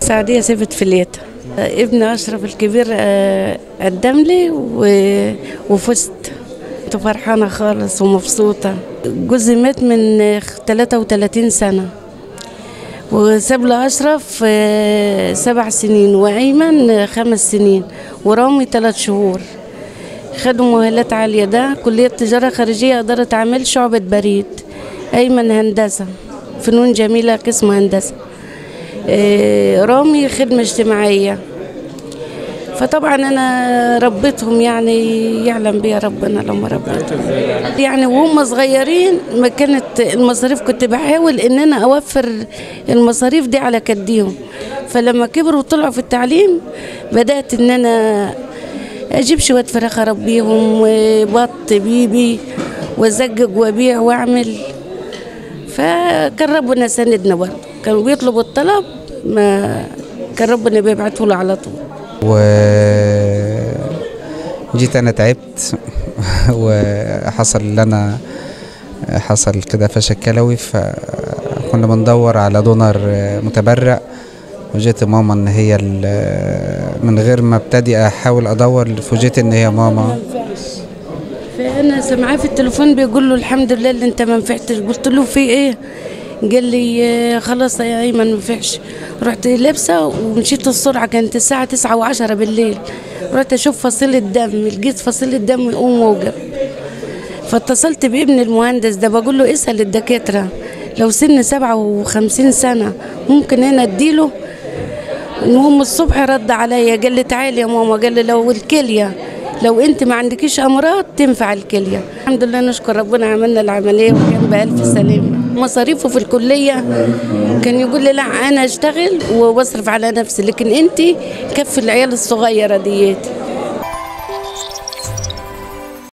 سعدية سيفت فليتة ابن أشرف الكبير آه، قدم لي و- وفزت كنت فرحانة خالص ومبسوطة جوزي مات من آه، 33 سنة وساب له أشرف آه، سبع سنين وأيمن آه، خمس سنين ورامي ثلاث شهور خدوا مؤهلات عالية ده كلية تجارة خارجية إدارة أعمال شعبة بريد أيمن هندسة فنون جميلة قسم هندسة آه، رامي خدمة اجتماعية فطبعا انا ربيتهم يعني يعلم بيا ربنا لما ربيتهم يعني وهم صغيرين ما كانت المصاريف كنت بحاول ان انا اوفر المصاريف دي على كديهم فلما كبروا وطلعوا في التعليم بدات ان انا اجيب شويه فراخ اربيهم وبط بيبي وازجج وابيع واعمل فكان ربنا سندنا برضه كانوا بيطلبوا الطلب ما كان ربنا بيبعته له على طول وجيت انا تعبت وحصل اللي انا حصل كده فشل كلوي فكنا بندور على دونر متبرع وجيت ماما ان هي ال- من غير ما ابتدي احاول ادور فوجئت ان هي ماما فانا سامعاه في التليفون بيقول له الحمد لله اللي انت ما نفعتش قلت له في ايه قال لي آه، خلاص يا ايمن ما نفعش رحت لابسه ومشيت السرعه كانت الساعه تسعة وعشرة بالليل رحت اشوف فصيله دم لقيت فصيله دم يقوم موجب فاتصلت بابن المهندس ده بقول له اسال الدكاتره لو سن سبعة وخمسين سنة ممكن أنا أديله المهم الصبح رد عليا قال لي تعالي يا ماما قال لي لو الكليه لو انت ما عندكيش امراض تنفع الكليه الحمد لله نشكر ربنا عملنا العمليه وكان بألف سلامه مصاريفه في الكليه كان يقول لي لا انا اشتغل واصرف على نفسي لكن انت كفي العيال الصغيره ديت